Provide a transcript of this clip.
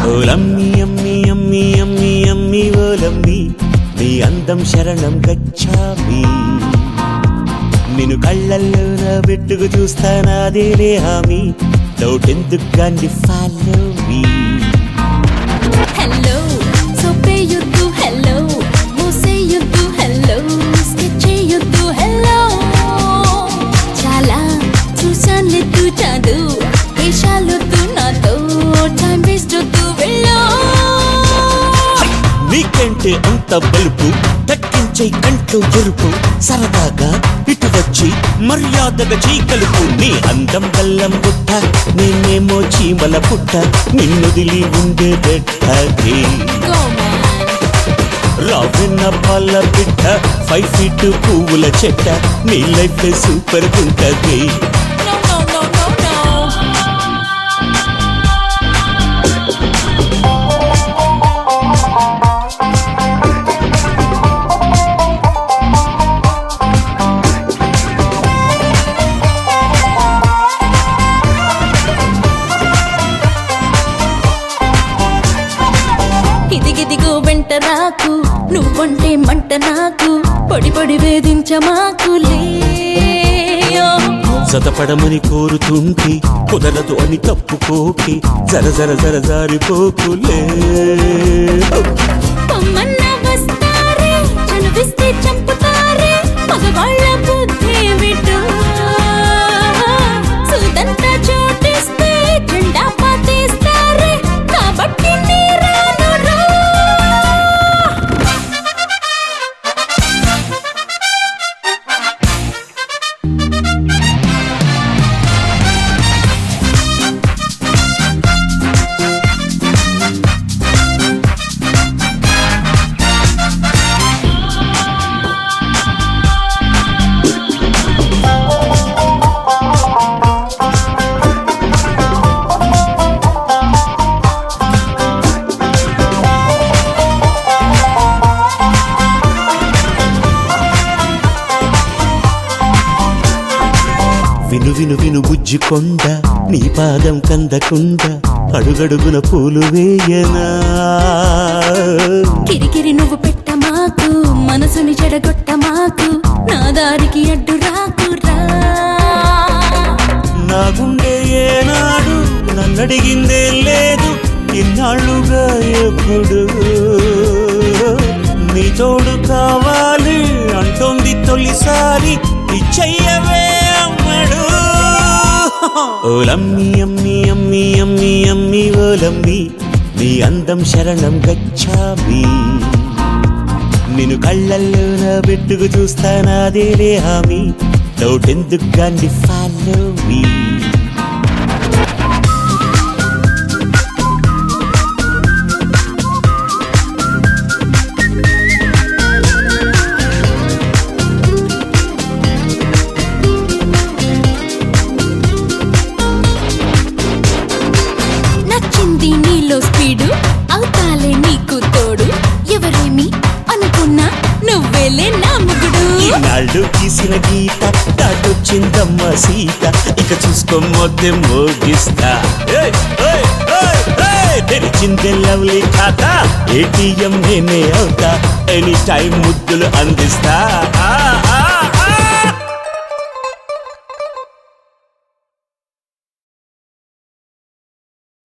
ఓలమ్మి అమ్మి అమ్మి అమ్మి అమ్మి ఓలమ్మి నీ అందం శరణం గచ్చామి నిన్ను కళ్ళల్లోన పెట్టుకు చూస్తానాదేలే హామీ డౌట్ ఎందుకు గాండి ఫాలో మీ హలో సొప్పేయొద్దు హలో మూసేయొద్దు హలో స్కెచ్ చేయొద్దు హలో చాలా చూసానులెద్దు చాదు వేషాలొద్దు నాతో టైం వేస్ట్ వద్దు వెళ్ళో నీకంటే అంత బలుపు తగ్గించే కంట్లో ఎరుపు సరదాగా ఇటు వచ్చి మర్యాదగా చీకలుపు నీ అందం బల్లం పుట్ట నేనేమో చీమల పుట్ట నిన్నుదిలి ఉండే బెట్టకి గో మ్యాన్ రావిన్న పాల బిడ్డ ఫైవ్ ఫీట్ పువ్వుల చెట్ట నీ లైఫ్ సూపర్ ఉంటది no no no no no ఇదిగిదిగో వెంట రాకు నువ్వంటే మంట నాకు పొడి పొడి వేధించమాకులే జతపడమని కోరుతుంటే కుదరదు అని తప్పుకోకి జర జర జర జారిపోకులే పొమ్మన్న వస్తారే చనువిస్తే చంపుతారే మగవాళ్ళ బుద్ధి విటు సుదంతా చోటిస్తే జెండా పాతేస్తారే కాబట్టి నీరాను రా విను విను విను బుజ్జి కొండ నీ పాదం కందకుండ అడుగడుగున పూలు వేయనా కిరికిరి నువ్వు పెట్ట మాకు మనసుని చెడగొట్ట మాకు నా దారికి అడ్డు రాకురా నా గుండె ఏనాడు నన్నడిగిందే లేదు ఇన్నాళ్ళుగా ఎప్పుడు నీ తోడు కావాలి అంటోంది తొలిసారి ఇచ్చయ్యవే అమ్మడు ఓలమ్మి అమ్మి అమ్మి అమ్మి అమ్మి ఓలమ్మి నీ అందం శరణం గచ్చామి నిన్ను కళ్ళల్లోన పెట్టుకు చూస్తానాదేలే హామీ డౌట్ ఎందుకు గాండి ఫాలో మీ నచ్చింది నీలో స్పీడు అవుతాలే నీకు తోడు ఎవరేమి అనుకున్నా నువ్వేలే నా ముగుడు ఈనాళ్ళు గీసిన గీత దాటొచ్చిందమ్మ సీత ఇక చూసుకోమొద్దే మోగిస్తా ఏయ్, ఏయ్, ఏయ్, ఏయ్, తెరిచిందే లవ్లీ ఖాతా ఏటీఎం నేనే అవుతా ఎనీ టైం ముద్దులు అందిస్తా ఆ